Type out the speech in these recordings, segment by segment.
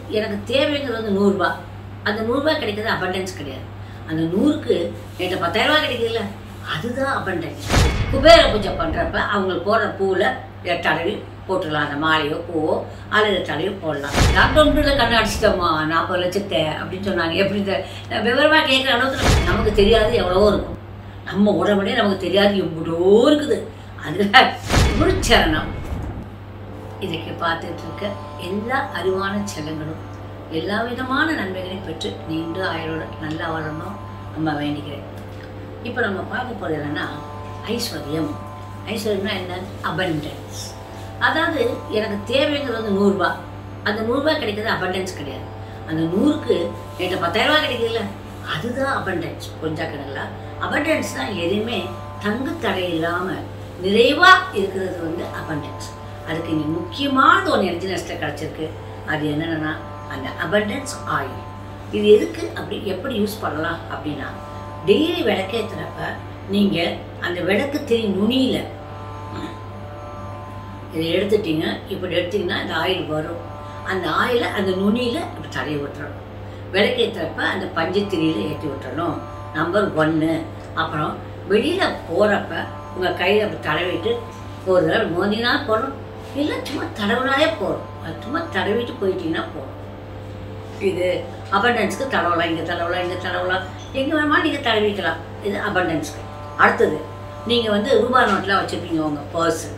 எனக்கு தேவைங்கிறது வந்து நூறுரூபா அந்த நூறுரூபா கிடைக்கிறது அபண்டன்ஸ் கிடையாது அந்த நூறுக்கு என்கிட்ட பத்தாயிரம் ரூபாய் கிடைக்குதுல்ல அதுதான் அபண்டன்ஸ் குபேர பூஜை பண்ணுறப்ப அவங்களுக்கு போடுற பூவில் தடவி போட்டுடலாம் அந்த மாலையோ பூவோ அல்லது தடவி போடலாம் லாக்டவுன் பீரியடில் கண்ணு அடிச்சிட்டோமா நாற்பது லட்சத்தை அப்படின்னு சொன்னாங்க எப்படி இந்த நான் விவரமாக கேட்குற அளவுக்கு நமக்கு தெரியாது எவ்வளவோ இருக்கும் நம்ம உடம்புலே நமக்கு தெரியாது எவ்வளோ இருக்குது அதில் குருச்சரணம் இதுக்கு பார்த்துட்டு இருக்க எல்லா அறிவான செல்லங்களும் எல்லா விதமான நன்மைகளையும் பெற்று நீண்டு ஆயுளோட நல்லா வளரணும் நம்ம வேண்டிக்கிறேன் இப்போ நம்ம பார்க்க போகிறது என்னன்னா ஐஸ்வர்யம் ஐஸ்வர்யம்னா என்ன அபண்டன்ஸ் அதாவது எனக்கு தேவைங்கிறது வந்து நூறுரூபா அந்த நூறுரூபா கிடைக்கிறது அபண்டன்ஸ் கிடையாது அந்த நூறுக்கு என்கிட்ட பத்தாயிரம் ரூபாய் கிடைக்குதுல்ல அதுதான் அபண்டன்ஸ் புரிஞ்சாக்கணுங்களா அபண்டன்ஸ் தான் எதுவுமே தங்கு தடை இல்லாமல் நிறைவாக இருக்கிறது வந்து அபண்டன்ஸ் அதுக்கு இங்கே முக்கியமானது ஒன்று எனர்ஜி நெஸ்ட்டில் கிடச்சிருக்கு அது என்னென்னா அந்த அபண்டன்ஸ் ஆயில் இது எதுக்கு அப்படி எப்படி யூஸ் பண்ணலாம் அப்படின்னா டெய்லி விளக்கேற்றுறப்ப நீங்கள் அந்த விளக்கு திரி நுனியில் இதை எடுத்துட்டீங்க இப்படி எடுத்தீங்கன்னா இந்த ஆயில் வரும் அந்த ஆயிலை அந்த நுனியில் இப்படி தடவி விட்டுறணும் விளக்கேற்றுறப்ப அந்த பஞ்சத்திரியில் ஏற்றி விட்டுறணும் நம்பர் ஒன்று அப்புறம் வெளியில் போகிறப்ப உங்கள் கையில் அப்படி தடவிட்டு ஒரு தடவை மோதினா போதும் இல்லை சும்மா தடவுனாலே போதும் அது சும்மா தடவிட்டு போயிட்டீங்கன்னா போதும் இது அபண்டன்ஸ்க்கு தடவலாம் இங்கே தடவலாம் இங்கே தடவலாம் எங்கே வேணுமா நீங்கள் தடவிக்கலாம் இது அபண்டன்ஸ்க்கு அடுத்தது நீங்கள் வந்து ரூபா நோட்லாம் வச்சுருப்பீங்க உங்கள் பர்ஸு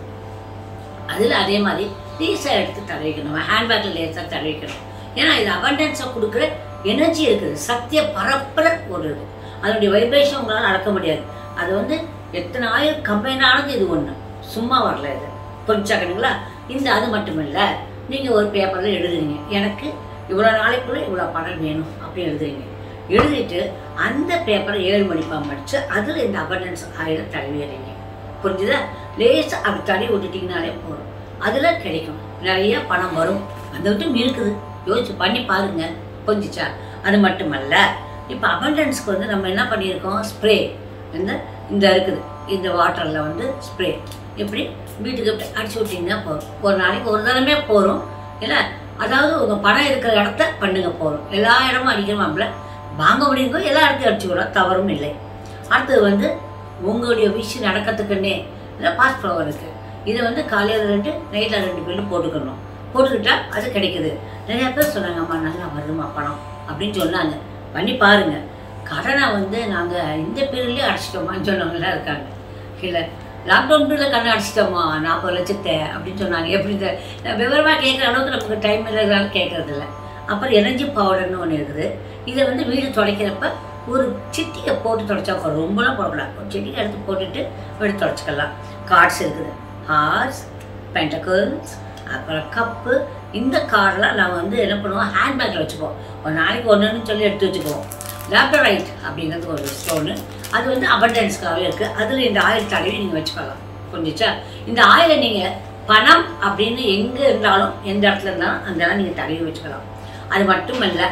அதில் அதே மாதிரி லேசாக எடுத்து தடவிக்கணும் ஹேண்ட்பேக்கில் லேசாக தடவிக்கணும் ஏன்னா இது அபண்டன்ஸை கொடுக்குற எனர்ஜி இருக்குது சத்திய பரப்புற ஒரு இது அதனுடைய வைப்ரேஷன் உங்களால் அடக்க முடியாது அது வந்து எத்தனை ஆயிரம் கம்பைன் ஆனது இது ஒன்று சும்மா வரல இது புரிஞ்சாக்கணுங்களா இந்த அது மட்டும் இல்லை நீங்கள் ஒரு பேப்பரில் எழுதுறீங்க எனக்கு இவ்வளோ நாளைக்குள்ளே இவ்வளோ பணம் வேணும் அப்படின்னு எழுதுறீங்க எழுதிட்டு அந்த பேப்பரை ஏழு மணிப்பாக மடித்து அதில் இந்த அபண்டன்ஸ் ஆயில தடவிடுறீங்க புரிஞ்சுதா லேசாக அப்படி தடவி விட்டுட்டிங்கனாலே போதும் அதில் கிடைக்கும் நிறைய பணம் வரும் அதை விட்டு இருக்குது யோசிச்சு பண்ணி பாருங்க புரிஞ்சுச்சா அது மட்டுமல்ல இப்போ அபண்டன்ஸ்க்கு வந்து நம்ம என்ன பண்ணியிருக்கோம் ஸ்ப்ரே இந்த இந்த இருக்குது இந்த வாட்டரில் வந்து ஸ்ப்ரே இப்படி வீட்டுக்கு இப்படி அடிச்சு விட்டிங்கன்னா போதும் ஒரு நாளைக்கு ஒரு தடவை போகிறோம் இல்லை அதாவது உங்கள் பணம் இருக்கிற இடத்த பண்ணுங்க போதும் எல்லா இடமும் அடிக்கணுமாம்ல வாங்க முடியுங்கோ எல்லா இடத்தையும் அடிச்சு விட தவறும் இல்லை அடுத்தது வந்து உங்களுடைய விஷ் நடக்கிறதுக்குன்னே இல்லை பாஸ் ஃப்ளவர் இருக்குது இதை வந்து காலையில் ரெண்டு நைட்டில் ரெண்டு பில்லு போட்டுக்கணும் போட்டுக்கிட்டா அது கிடைக்குது நிறைய பேர் சொன்னாங்க அம்மா நல்லா வருமா பணம் அப்படின்னு சொன்னாங்க பண்ணி பாருங்க கடனை வந்து நாங்கள் இந்த பீரியட்லேயே அடைச்சிட்டோமான்னு சொன்னவங்களாம் இருக்காங்க இல்லை லாக்டவுன் பீரியடில் கண்ணை அடிச்சிட்டோமா நாற்பது லட்சத்தை அப்படின்னு சொன்னாங்க எப்படி இந்த நான் விவரமாக கேட்குற அளவுக்கு நமக்கு டைம் இல்லைனாலும் கேட்கறது இல்லை அப்புறம் எனர்ஜி பவுடர்னு ஒன்று இருக்குது இதை வந்து வீடு துடைக்கிறப்ப ஒரு சிட்டியை போட்டு துடைச்சா போதும் ரொம்பலாம் போடக்கூடாது ஒரு சிட்டியை எடுத்து போட்டுட்டு வீடு துடைச்சிக்கலாம் கார்ட்ஸ் இருக்குது ஹார்ஸ் பென்டக்கல்ஸ் அப்புறம் கப்பு இந்த கார்டெலாம் நாங்கள் வந்து என்ன பண்ணுவோம் ஹேண்ட்பேக்கில் வச்சுப்போம் ஒரு நாளைக்கு ஒன்றுன்னு சொல்லி எடுத்து வச்சுக்குவோம் லேப்டரைட் அப்படிங்கிறது ஒரு ஸ்டோனு அது வந்து அபண்டன்ஸ்க்காகவே இருக்குது அதில் இந்த ஆயில் தடவி நீங்கள் வச்சுக்கலாம் புரிஞ்சிச்சா இந்த ஆயிலை நீங்கள் பணம் அப்படின்னு எங்கே இருந்தாலும் எந்த இடத்துல இருந்தாலும் அந்த இடம் நீங்கள் தடவி வச்சுக்கலாம் அது மட்டும் இல்லை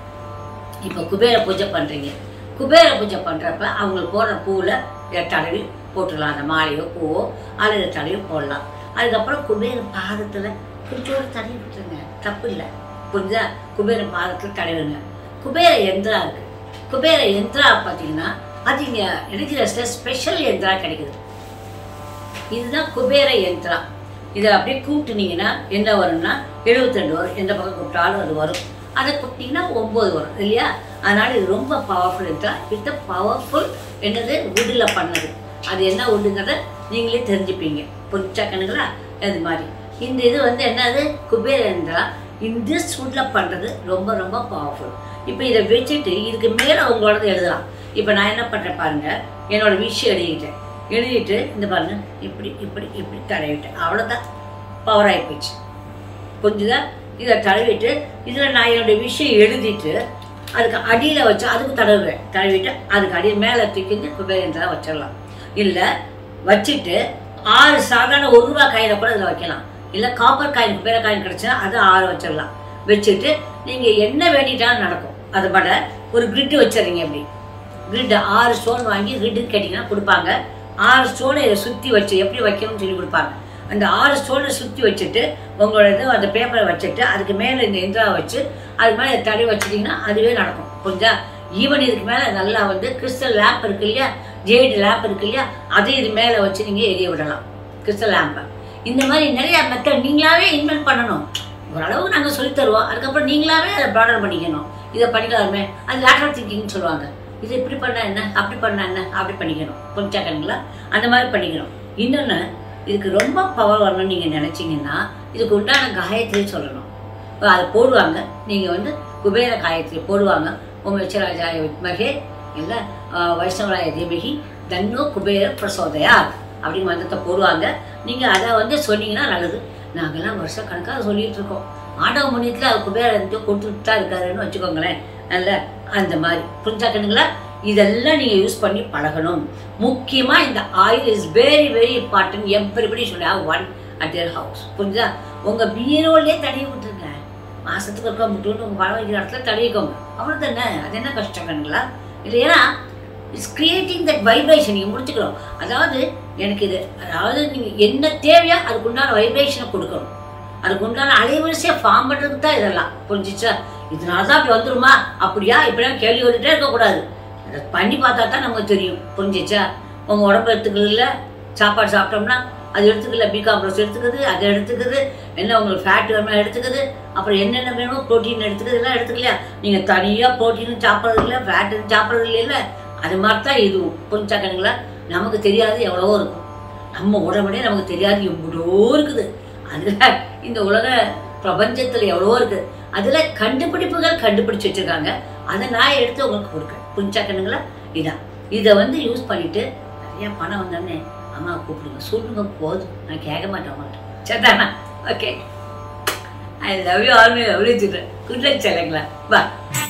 இப்போ குபேர பூஜை பண்ணுறீங்க குபேர பூஜை பண்ணுறப்ப அவங்களுக்கு போடுற பூவில் தடவி போட்டுடலாம் அந்த மாலையோ பூவோ அல்லது தடவி போடலாம் அதுக்கப்புறம் குபேர பாதத்தில் கொஞ்சோடு தடவி விட்டுருங்க தப்பு இல்லை புரிஞ்சா குபேர பாதத்தில் தடவுங்க குபேர எந்திரா இருக்குது குபேர எந்திரா பார்த்தீங்கன்னா அது இங்கே எனர்ஜி ரெஸ்ட்டில் ஸ்பெஷல் எந்திரா கிடைக்குது இதுதான் குபேர யந்திரா இதை அப்படியே கூப்பிட்டுனீங்கன்னா என்ன வரும்னா எழுபத்தெண்டு வரும் எந்த பக்கம் கூப்பிட்டாலும் அது வரும் அதை கூப்பிட்டீங்கன்னா ஒம்பது வரும் இல்லையா அதனால இது ரொம்ப பவர்ஃபுல் யந்திரா வித் பவர்ஃபுல் என்னது வுட்டில் பண்ணது அது என்ன வுட்டுங்கிறத நீங்களே தெரிஞ்சுப்பீங்க புரிச்சா கண்ணுங்களா அது மாதிரி இந்த இது வந்து என்னது குபேர யந்திரா இந்த வுட்டில் பண்ணுறது ரொம்ப ரொம்ப பவர்ஃபுல் இப்போ இதை வச்சுட்டு இதுக்கு மேலே உங்களோடது எழுதலாம் இப்போ நான் என்ன பண்ணுறேன் பாருங்க என்னோட விஷயம் எழுதிக்கிட்டேன் எழுதிட்டு இந்த பாருங்க இப்படி இப்படி இப்படி தடவிட்டேன் அவ்வளோதான் பவர் ஆகி போச்சு புரிஞ்சுதா இதை தடவிட்டு இதில் நான் என்னுடைய விஷயம் எழுதிட்டு அதுக்கு அடியில் வச்சு அதுக்கு தடவுவேன் தடவிட்டு அதுக்கு அடியில் மேலே தூக்கி குபேரேந்திரா வச்சிடலாம் இல்லை வச்சுட்டு ஆறு சாதாரண ஒரு ரூபா காயினை கூட இதில் வைக்கலாம் இல்லை காப்பர் காயின் குபேர காயின் கிடச்சுன்னா அது ஆறு வச்சிடலாம் வச்சுட்டு நீங்கள் என்ன வேண்டிட்டாலும் நடக்கும் அது பட ஒரு கிரிட்டு வச்சிடுறீங்க அப்படி கிரிட் ஆறு ஸ்டோன் வாங்கி கிரிட்டு கேட்டிங்கன்னா கொடுப்பாங்க ஆறு ஸ்டோனை இதை சுற்றி வச்சு எப்படி வைக்கணும்னு சொல்லி கொடுப்பாங்க அந்த ஆறு ஸ்டோனை சுற்றி வச்சுட்டு உங்களோட இது அந்த பேப்பரை வச்சுட்டு அதுக்கு மேலே இந்த இந்திரா வச்சு அதுக்கு மேலே தடவி வச்சிட்டிங்கன்னா அதுவே நடக்கும் புரிஞ்சா ஈவன் இதுக்கு மேலே நல்லா வந்து கிறிஸ்டல் லேம்ப் இருக்கு இல்லையா ஜேடு லேம்ப் இருக்கு இல்லையா அதையும் இது மேலே வச்சு நீங்கள் எரிய விடலாம் கிறிஸ்டல் லேம்பை இந்த மாதிரி நிறைய மெத்தட் நீங்களாவே இன்வென்ட் பண்ணணும் ஓரளவு நாங்கள் சொல்லித் தருவோம் அதுக்கப்புறம் நீங்களாவே அதை ப்ராடர் பண்ணிக்கணும் இதை பண்ணிக்கலாமே அது லேட்டரல் திங்கிங்னு சொல்லுவாங்க இது இப்படி பண்ணா என்ன அப்படி பண்ணா என்ன அப்படி பண்ணிக்கணும் புரிஞ்சாக்கணுங்களா அந்த மாதிரி பண்ணிக்கணும் இன்னொன்று இதுக்கு ரொம்ப பவர் வரணும்னு நீங்கள் நினச்சிங்கன்னா இதுக்கு உண்டான காயத்ரி சொல்லணும் இப்போ அதை போடுவாங்க நீங்கள் வந்து குபேர காயத்ரி போடுவாங்க உங்கள் வச்சராஜாய வித்மகே இல்லை வைஷ்ணவராய தேவகி தன்னோ குபேர பிரசோதயா அப்படிங்கிற மந்திரத்தை போடுவாங்க நீங்கள் அதை வந்து சொன்னீங்கன்னா நல்லது நாங்கெல்லாம் வருஷ கணக்காக சொல்லிட்டு இருக்கோம் ஆண்டவ முனியத்தில் அது குபேரன் வந்து கொடுத்துட்டு தான் இருக்காருன்னு வச்சுக்கோங்களேன் நல்ல அந்த மாதிரி புரிஞ்சாக்கணுங்களா இதெல்லாம் நீங்கள் யூஸ் பண்ணி பழகணும் முக்கியமாக இந்த oil is very very important everybody should have one at their house புரிஞ்சா உங்கள் பீரோலே தடவி விட்டுருங்க மாசத்துக்கு இருக்க முட்டுன்னு உங்கள் பழம் வைக்கிற இடத்துல தடவிக்கோங்க அவ்வளோ தானே அது என்ன கஷ்டம் கணுங்களா இல்லையா இட்ஸ் கிரியேட்டிங் தட் வைப்ரேஷன் நீங்கள் முடிச்சுக்கிறோம் அதாவது எனக்கு இது அதாவது நீங்கள் என்ன தேவையோ அதுக்கு உண்டான வைப்ரேஷனை கொடுக்கணும் அதுக்கு உண்டான அலைவரிசையை ஃபார்ம் பண்ணுறதுக்கு தான் இதெல்லாம் புரிஞ்சிச்சா இதனால தான் அப்படி வந்துருமா அப்படியா இப்படிலாம் கேள்வி வந்துட்டே இருக்கக்கூடாது அதை பண்ணி பார்த்தா தான் நமக்கு தெரியும் புரிஞ்சிச்சா உங்கள் உடம்பு எடுத்துக்கல சாப்பாடு சாப்பிட்டோம்னா அது எடுத்துக்கல பி காம்ப்ளெக்ஸ் எடுத்துக்குது அதை எடுத்துக்குது என்ன உங்களுக்கு ஃபேட் வேணுமா எடுத்துக்குது அப்புறம் என்னென்ன வேணுமோ ப்ரோட்டீன் எடுத்துக்குது எல்லாம் எடுத்துக்கலையா நீங்கள் தனியாக ப்ரோட்டீனும் சாப்பிட்றது இல்லை ஃபேட்டு சாப்பிட்றது இல்லைல்ல அது மாதிரி தான் இதுவும் புரிஞ்சாக்கணுங்களா நமக்கு தெரியாது எவ்வளவோ இருக்கும் நம்ம உடம்புலே நமக்கு தெரியாது எவ்வளோ இருக்குது அதில் இந்த உலக பிரபஞ்சத்தில் எவ்வளவோ இருக்குது அதில் கண்டுபிடிப்புகள் கண்டுபிடிச்சு வச்சுருக்காங்க அதை நான் எடுத்து உங்களுக்கு கொடுக்குறேன் புரிஞ்சாக்கணுங்களா இதான் இதை வந்து யூஸ் பண்ணிட்டு நிறைய பணம் வந்தோடனே அம்மா கூப்பிடுங்க சொல்லுங்க போதும் நான் கேட்க மாட்டேன் அவங்கள்ட்ட சரிதானா okay I love you all my love you good luck செல்லுங்களா பா